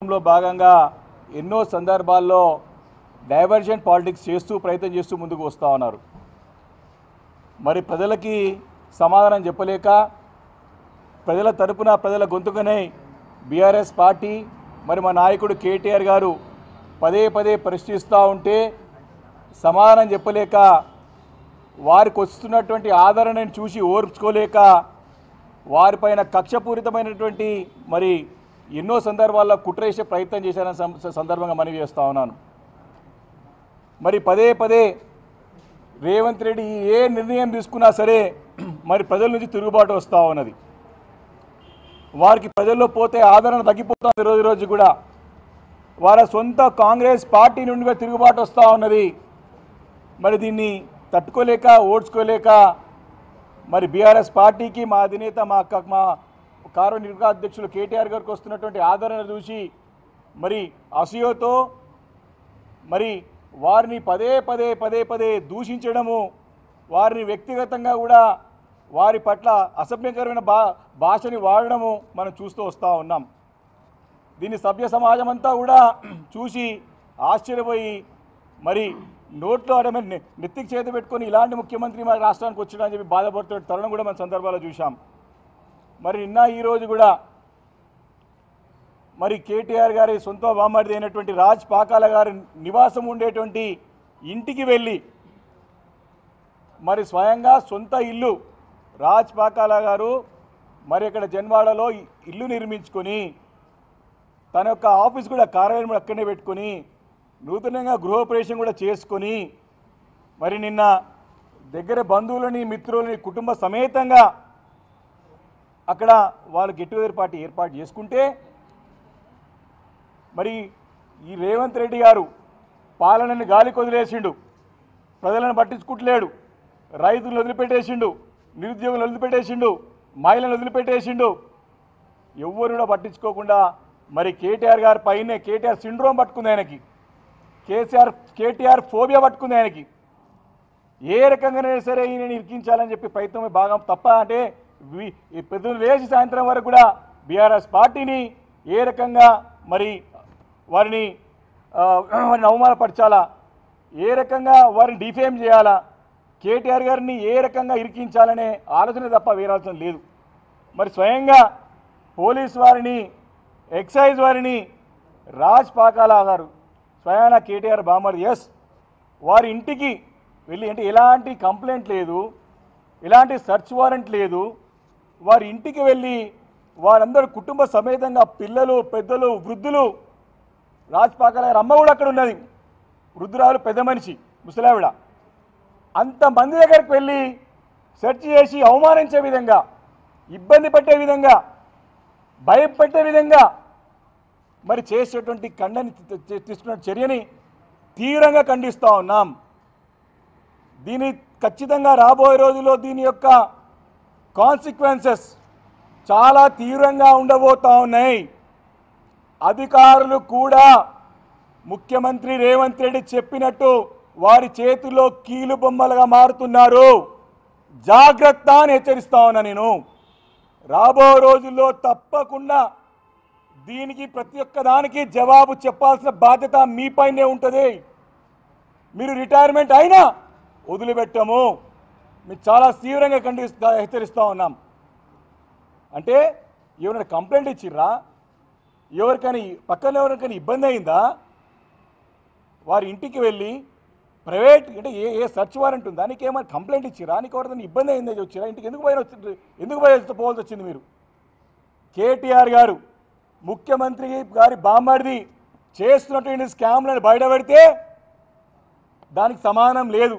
ప్రచారంలో భాగంగా ఎన్నో సందర్భాల్లో డైవర్జన్ పాలిటిక్స్ చేస్తూ ప్రయత్నం చేస్తూ ముందుకు వస్తూ ఉన్నారు మరి ప్రజలకి సమాధానం చెప్పలేక ప్రజల తరపున ప్రజల గొంతుకనే బీఆర్ఎస్ పార్టీ మరి మా నాయకుడు కేటీఆర్ గారు పదే పదే ప్రశ్నిస్తూ ఉంటే సమాధానం చెప్పలేక వారికి వస్తున్నటువంటి ఆదరణను చూసి ఓర్చుకోలేక వారిపైన కక్షపూరితమైనటువంటి మరి ఎన్నో సందర్భాల్లో కుట్రేసే ప్రయత్నం చేశారని సం- సందర్భంగా మనవి చేస్తూ ఉన్నాను మరి పదే పదే రేవంత్ రెడ్డి ఏ నిర్ణయం తీసుకున్నా సరే మరి ప్రజల నుంచి తిరుగుబాటు వస్తూ ఉన్నది వారికి ప్రజల్లో పోతే ఆదరణ తగ్గిపోతుంది రోజు రోజు కూడా వారి సొంత కాంగ్రెస్ పార్టీ నుండి కూడా తిరుగుబాటు వస్తూ ఉన్నది మరి దీన్ని తట్టుకోలేక ఓడ్చుకోలేక మరి బీఆర్ఎస్ పార్టీకి మా అధినేత మా క- మా కార్యనిర్వాహక అధ్యక్షులు కేటీఆర్ గారికి వస్తున్నటువంటి ఆదరణ చూసి మరి అసూయతో మరి వారిని పదే పదే పదే పదే దూషించడము వారిని వ్యక్తిగతంగా కూడా వారి పట్ల అసభ్యకరమైన భా భాషని వాడడము మనం చూస్తూ వస్తూ ఉన్నాం దీన్ని సభ్య సమాజం అంతా కూడా చూసి ఆశ్చర్యపోయి మరి నోట్లో అడమే నెత్తికి చేతి పెట్టుకొని ఇలాంటి ముఖ్యమంత్రి మన రాష్ట్రానికి వచ్చాడని చెప్పి బాధపడుతున్న తరుణం కూడా మన సందర్భాల్లో చూశాం మరి నిన్న ఈరోజు కూడా మరి కేటీఆర్ గారి సొంత బామ్మడిది అయినటువంటి రాజ్ పాకాల గారి నివాసం ఉండేటువంటి ఇంటికి వెళ్ళి మరి స్వయంగా సొంత ఇల్లు రాజ్ పాకాల గారు మరి ఇక్కడ జన్వాడలో ఇల్లు నిర్మించుకొని తన యొక్క ఆఫీస్ కూడా కార్యాలయం కూడా అక్కడనే పెట్టుకొని నూతనంగా గృహప్రవేశం కూడా చేసుకొని మరి నిన్న దగ్గర బంధువులని మిత్రులని కుటుంబ సమేతంగా అక్కడ వాళ్ళు గెట్ టుగెదర్ పార్టీ ఏర్పాటు చేసుకుంటే మరి ఈ రేవంత్ రెడ్డి గారు పాలనని గాలికి వదిలేసిండు ప్రజలను పట్టించుకుంటలేడు రైతులను వదిలిపెట్టేసిండు నిరుద్యోగులను వదిలిపెట్టేసిండు మహిళలను వదిలిపెట్టేసిండు ఎవ్వరు కూడా పట్టించుకోకుండా మరి కేటీఆర్ గారి పైనే కేటీఆర్ సిండ్రోమ్ పట్టుకుంది ఆయనకి కేసీఆర్ కేటీఆర్ ఫోబియా పట్టుకుంది ఆయనకి ఏ రకంగానైనా సరే ఈయనని ఇరికించాలని చెప్పి ప్రయత్నం బాగా తప్ప అంటే వి- ఈ పెద్దలు లేచి సాయంత్రం వరకు కూడా బీఆర్ఎస్ పార్టీని ఏ రకంగా మరి వారిని ఆ, వారిని అవమానపరచాలా ఏ రకంగా వారిని డిఫేమ్ చేయాలా కేటీఆర్ గారిని ఏ రకంగా ఇరికించాలనే ఆలోచన తప్ప వేరే ఆలోచన లేదు మరి స్వయంగా పోలీస్ వారిని ఎక్సైజ్ వారిని రాజ్ పాకాల గారు స్వయాన కేటీఆర్ బామర్ ఎస్ వారి ఇంటికి వెళ్ళి అంటే ఎలాంటి కంప్లైంట్ లేదు ఎలాంటి సెర్చ్ వారెంట్ లేదు వారి ఇంటికి వెళ్ళి వారందరూ కుటుంబ సమేతంగా పిల్లలు పెద్దలు వృద్ధులు రాజ్ పాకాల గారి అమ్మ కూడా అక్కడ ఉన్నది వృద్ధురాలు పెద్ద మనిషి ముసలావిడ అంతమంది దగ్గరికి వెళ్ళి సెర్చ్ చేసి అవమానించే విధంగా ఇబ్బంది పెట్టే విధంగా భయపెట్టే విధంగా మరి చేసేటువంటి ఖండని తీ- తీ- తీసుకున్న చర్యని తీవ్రంగా ఖండిస్తూ ఉన్నాం దీని ఖచ్చితంగా రాబోయే రోజుల్లో దీని యొక్క కాన్సిక్వెన్సెస్ చాలా తీవ్రంగా ఉండబోతా ఉన్నాయి అధికారులు కూడా ముఖ్యమంత్రి రేవంత్ రెడ్డి చెప్పినట్టు వారి చేతిలో కీలు బొమ్మలుగా మారుతున్నారు జాగ్రత్త అని హెచ్చరిస్తా ఉన్నా నేను రాబో రోజుల్లో తప్పకుండా దీనికి ప్రతి ఒక్క దానికి జవాబు చెప్పాల్సిన బాధ్యత మీపైనే ఉంటుంది మీరు రిటైర్మెంట్ అయినా వదిలిపెట్టము మీరు చాలా తీవ్రంగా ఖండిస్తా హెచ్చరిస్తూ ఉన్నాం అంటే ఎవరైనా కంప్లైంట్ ఇచ్చిర్రా ఎవరికైనా పక్కన ఎవరికైనా ఇబ్బంది అయిందా వారి ఇంటికి వెళ్ళి ప్రైవేట్ అంటే ఏ ఏ సర్చ్ వారెంట్ ఉందా నీకు ఏమైనా కంప్లైంట్ ఇచ్చిరా నీకు ఎవరికైనా ఇబ్బంది అయిందని వచ్చిరా ఇంటికి ఎందుకు పోయిన వచ్చి ఎందుకు పోయి పోవాల్సి వచ్చింది మీరు కేటీఆర్ గారు ముఖ్యమంత్రి గారి బామ్మడిది చేస్తున్నటువంటి స్కామ్లను బయటపెడితే దానికి సమానం లేదు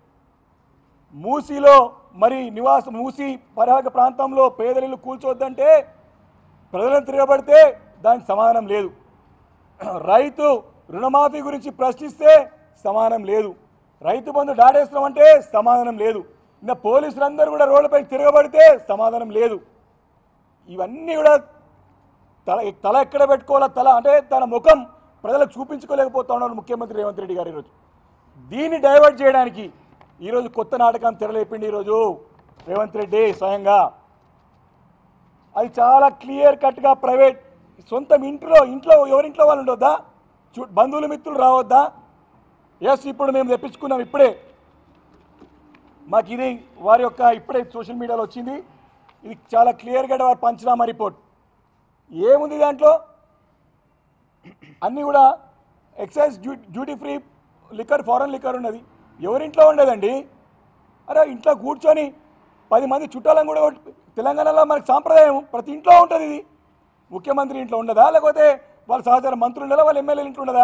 మూసీలో మరి నివాస మూసీ పరివాహక ప్రాంతంలో పేదరిల్లు కూల్చొద్దంటే ప్రజలను తిరగబడితే దానికి సమానం లేదు రైతు రుణమాఫీ గురించి ప్రశ్నిస్తే సమానం లేదు రైతు బంధు దాడేస్తున్నామంటే సమాధానం లేదు నిన్న పోలీసులందరూ కూడా రోడ్లపై తిరగబడితే సమాధానం లేదు ఇవన్నీ కూడా తల తల ఎక్కడ పెట్టుకోవాలా తల అంటే తన ముఖం ప్రజలకు చూపించుకోలేకపోతా ఉన్నారు ముఖ్యమంత్రి రేవంత్ రెడ్డి గారు ఈరోజు దీన్ని డైవర్ట్ చేయడానికి ఈరోజు కొత్త నాటకం తెరలేపిండి ఈరోజు రేవంత్ రెడ్డి స్వయంగా అది చాలా క్లియర్ కట్గా ప్రైవేట్ సొంత ఇంట్లో ఇంట్లో ఎవరింట్లో వాళ్ళు ఉండొద్దా చూ బంధువులు మిత్రులు రావద్దా ఎస్ ఇప్పుడు మేము తెప్పించుకున్నాం ఇప్పుడే మాకు ఇది వారి యొక్క ఇప్పుడే సోషల్ మీడియాలో వచ్చింది ఇది చాలా క్లియర్గా వారి పంచనామా రిపోర్ట్ ఏముంది దాంట్లో అన్నీ కూడా excise du duty free liquor foreign liquor ఉన్నది ఎవరింట్లో ఉండదండి అరే ఇంట్లో కూర్చొని పది మంది చుట్టాలను కూడా కొట్టి- తెలంగాణలో మనకు సాంప్రదాయం ప్రతి ఇంట్లో ఉంటుంది ఇది ముఖ్యమంత్రి ఇంట్లో ఉండదా లేకపోతే వాళ్ళ సహచార మంత్రులు ఉండదా వాళ్ళ ఎమ్మెల్యేలు ఇంట్లో ఉండదా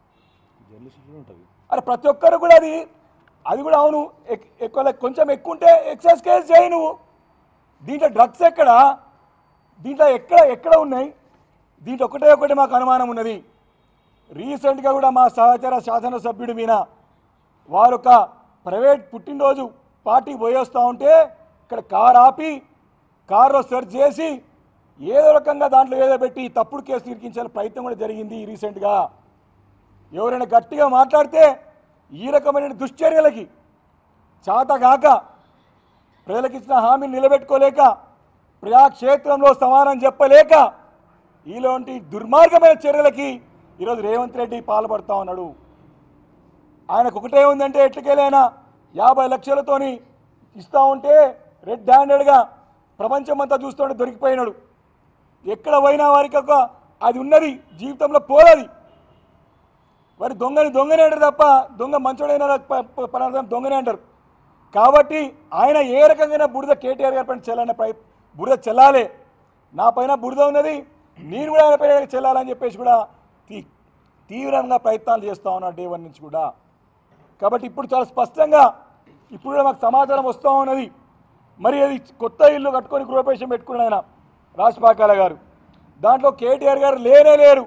అరే ప్రతి ఒక్కరు కూడా అది అది కూడా అవును ఎక్- ఎక్కువ కొంచెం ఎక్కువ ఉంటే ఎక్సైజ్ కేసు చేయి నువ్వు దీంట్లో డ్రగ్స్ ఎక్కడ దీంట్లో ఎక్కడ ఎక్కడ ఉన్నాయి దీంట్లో ఒకటే ఒకటి మాకు అనుమానం ఉన్నది రీసెంట్గా కూడా మా సహచర శాసనసభ్యుడి మీద వారు ఒక ప్రైవేట్ పుట్టినరోజు పార్టీ పోయేస్తూ ఉంటే ఇక్కడ కార్ ఆపి కారులో సెర్చ్ చేసి ఏదో రకంగా దాంట్లో ఏదో పెట్టి తప్పుడు కేసు ఇరికించే ప్రయత్నం కూడా జరిగింది రీసెంట్గా ఎవరైనా గట్టిగా మాట్లాడితే ఈ రకమైన దుశ్చర్యలకి చాతగాక ప్రజలకు ఇచ్చిన హామీని నిలబెట్టుకోలేక ప్రజాక్షేత్రంలో సమానం చెప్పలేక ఇలాంటి దుర్మార్గమైన చర్యలకి ఈరోజు రేవంత్ రెడ్డి పాల్పడుతూ ఉన్నాడు ఆయనకు ఒకటే ఉందంటే ఎట్లకెళ్ళైనా యాభై లక్షలతోని ఇస్తూ ఉంటే రెడ్ హ్యాండెడ్గా ప్రపంచమంతా చూస్తుంటే దొరికిపోయినాడు ఎక్కడ పోయినా వారికి ఒక అది ఉన్నది జీవితంలో పోలది వారి దొంగని దొంగనే అంటారు తప్ప దొంగ మంచోడైనా ప- ప- పలానా దొంగనే అంటారు కాబట్టి ఆయన ఏ రకంగా బురద కేటీఆర్ గారి పైన చెల్లాలనే ప్రయ బురద చెల్లాలి నా పైన బురద ఉన్నది నేను కూడా ఆయన పైన చెల్లాలని చెప్పేసి కూడా తీ తీవ్రంగా ప్రయత్నాలు చేస్తూ ఉన్నాడు డే వన్ నుంచి కూడా కాబట్టి ఇప్పుడు చాలా స్పష్టంగా ఇప్పుడు కూడా మాకు సమాచారం వస్తూ ఉన్నది మరి అది కొత్త ఇల్లు కట్టుకొని గృహప్రవేశం పెట్టుకున్నాడు ఆయన రాజపాకాల గారు దాంట్లో కేటీఆర్ గారు లేనే లేరు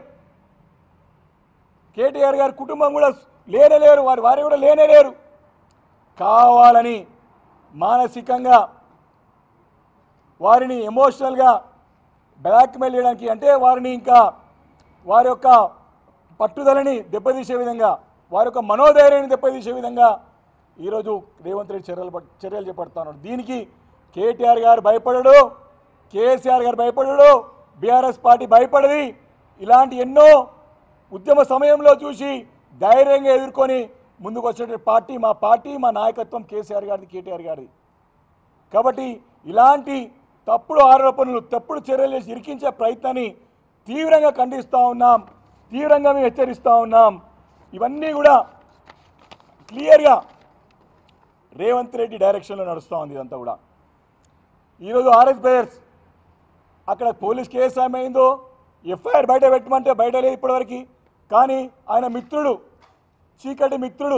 కేటీఆర్ గారి కుటుంబం కూడా లేనే లేరు వారి వారి కూడా లేనే లేరు కావాలని మానసికంగా వారిని ఎమోషనల్గా బ్లాక్మెయిల్ చేయడానికి అంటే వారిని ఇంకా వారి యొక్క పట్టుదలని దెబ్బతీసే విధంగా వారి యొక్క మనోధైర్యాన్ని దెబ్బతీసే విధంగా ఈరోజు రేవంత్ రెడ్డి చర్యలు పట్- చర్యలు చేపడుతున్నాడు దీనికి కేటీఆర్ గారు భయపడడు కేసీఆర్ గారు భయపడడు బీఆర్ఎస్ పార్టీ భయపడది ఇలాంటి ఎన్నో ఉద్యమ సమయంలో చూసి ధైర్యంగా ఎదుర్కొని ముందుకు వచ్చిన పార్టీ మా పార్టీ మా నాయకత్వం కేసీఆర్ గారిది కేటీఆర్ గారిది కాబట్టి ఇలాంటి తప్పుడు ఆరోపణలు తప్పుడు చర్యలు చేసి ఇరికించే ప్రయత్నాన్ని తీవ్రంగా ఖండిస్తూ ఉన్నాం తీవ్రంగా మేము హెచ్చరిస్తూ ఉన్నాం ఇవన్నీ కూడా క్లియర్గా రేవంత్ రెడ్డి డైరెక్షన్లో నడుస్తూ ఉంది ఇదంతా కూడా ఈరోజు ఆర్ఎస్ బ్రదర్స్ అక్కడ పోలీస్ కేసు ఏమైందో ఎఫ్ఐఆర్ బయట పెట్టమంటే బయట లేదు ఇప్పటివరకు కానీ ఆయన మిత్రుడు చీకటి మిత్రుడు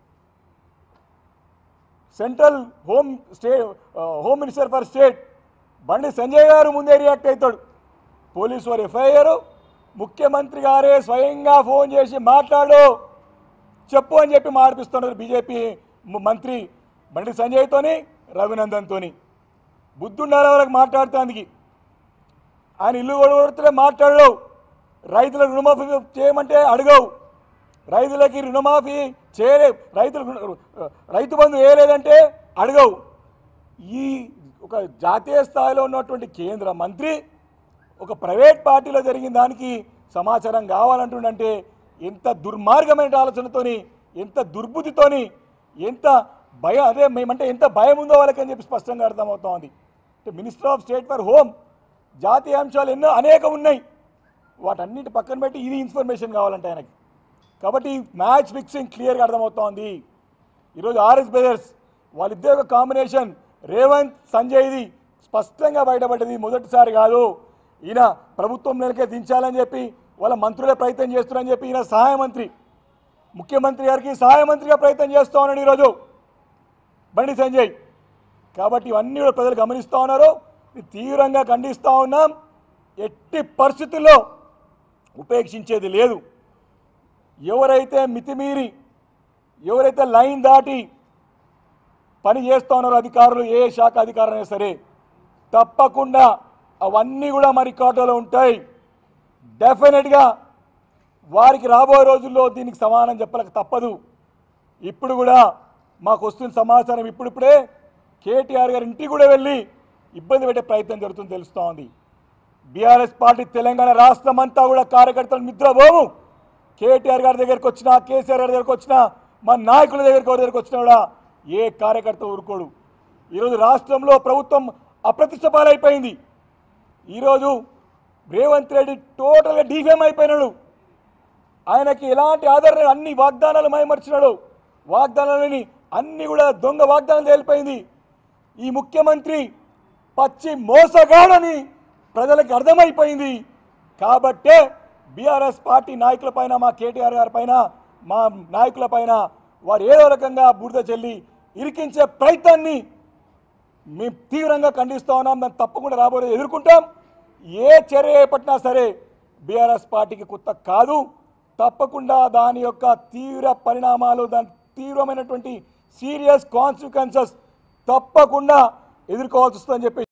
central home state home minister for state Bandi Sanjay గారు ముందే రియాక్ట్ అవుతాడు పోలీసు వారు ఎఫ్ఐఆర్ ముఖ్యమంత్రి గారే స్వయంగా ఫోన్ చేసి మాట్లాడు చెప్పు అని చెప్పి మార్పిస్తున్నారు బీజేపీ మ- మంత్రి బండి సంజయ్తోని రఘునందన్తోని బుద్ధుండాలి వాళ్ళకి మాట్లాడుతానికి ఆయన ఇల్లు కొడుతుంటే మాట్లాడవు రైతులకు రుణమాఫీ చేయమంటే అడగవు రైతులకి రుణమాఫీ చేయలే రైతులకు రుణ- రైతు బంధు వేయలేదంటే అడగవు ఈ ఒక జాతీయ స్థాయిలో ఉన్నటువంటి కేంద్ర మంత్రి ఒక ప్రైవేట్ పార్టీలో జరిగిన దానికి సమాచారం కావాలంటుండంటే ఎంత దుర్మార్గమైన ఆలోచనతోని ఎంత దుర్బుద్ధితోని ఎంత భయం అదే మేమంటే ఎంత భయం ఉందో వాళ్ళకని చెప్పి స్పష్టంగా అర్థమవుతా ఉంది అంటే minister of state for home జాతీయ అంశాలు ఎన్నో అనేకం ఉన్నాయి వాటన్నిటి పక్కన పెట్టి ఇది ఇన్ఫర్మేషన్ కావాలంటే ఆయనకి కాబట్టి మ్యాచ్ ఫిక్సింగ్ క్లియర్గా అర్థమవుతోంది ఈరోజు ఆర్ఎస్ బ్రదర్స్ వాళ్ళిద్దరి యొక్క కాంబినేషన్ రేవంత్ సంజయ్ది స్పష్టంగా బయటపడ్డది మొదటిసారి కాదు ఈయన ప్రభుత్వం నెలకే దించాలని చెప్పి వాళ్ళ మంత్రులే ప్రయత్నం చేస్తున్నారని చెప్పి ఈయన సహాయ మంత్రి ముఖ్యమంత్రి గారికి సహాయ మంత్రిగా ప్రయత్నం చేస్తూ ఉన్నాడు ఈరోజు బండి సంజయ్ కాబట్టి ఇవన్నీ కూడా ప్రజలు గమనిస్తూ ఉన్నారు ఇది తీవ్రంగా ఖండిస్తూ ఉన్నాం ఎట్టి పరిస్థితుల్లో ఉపేక్షించేది లేదు ఎవరైతే మితిమీరి ఎవరైతే లైన్ దాటి పని చేస్తూ ఉన్నారో అధికారులు ఏ శాఖ అధికారులైనా సరే తప్పకుండా అవన్నీ కూడా మరి రికార్డులో ఉంటాయి డెఫినెట్గా వారికి రాబోయే రోజుల్లో దీనికి సమానం చెప్పలేక తప్పదు ఇప్పుడు కూడా మాకు వస్తున్న సమాచారం ఇప్పుడిప్పుడే కేటీఆర్ గారి ఇంటికి కూడా వెళ్ళి ఇబ్బంది పెట్టే ప్రయత్నం జరుగుతుంది తెలుస్తూ ఉంది బీఆర్ఎస్ పార్టీ తెలంగాణ రాష్ట్రం అంతా కూడా కార్యకర్తలు నిద్రపోము కేటీఆర్ గారి దగ్గరికి వచ్చినా కేసీఆర్ గారి దగ్గరికి వచ్చినా మా నాయకుల దగ్గరికి ఎవరి దగ్గరికి వచ్చినా కూడా ఏ కార్యకర్త ఊరుకోడు ఈరోజు రాష్ట్రంలో ప్రభుత్వం అప్రతిష్ట పాలైపోయింది ఈరోజు రేవంత్ రెడ్డి టోటల్గా డీఫేమ్ అయిపోయినాడు ఆయనకి ఎలాంటి ఆదరణ అన్ని వాగ్దానాలు మైమర్చినాడు వాగ్దానాలని అన్ని కూడా దొంగ వాగ్దానాలు తేలిపోయింది ఈ ముఖ్యమంత్రి పచ్చి మోసగాడని ప్రజలకు అర్థమైపోయింది కాబట్టే బీఆర్ఎస్ పార్టీ నాయకులపైన మా కేటీఆర్ గారి పైన మా నాయకులపైన వారు ఏదో రకంగా బురద చెల్లి ఇరికించే ప్రయత్నాన్ని మేము తీవ్రంగా ఖండిస్తా ఉన్నాం దాన్ని తప్పకుండా రాబోయే ఎదుర్కొంటాం ఏ చర్య చేపట్టినా సరే బీఆర్ఎస్ పార్టీకి కొత్త కాదు తప్పకుండా దాని యొక్క తీవ్ర పరిణామాలు దాని తీవ్రమైనటువంటి సీరియస్ కాన్సిక్వెన్సెస్ తప్పకుండా ఎదుర్కోవాల్సి వస్తుందని చెప్పి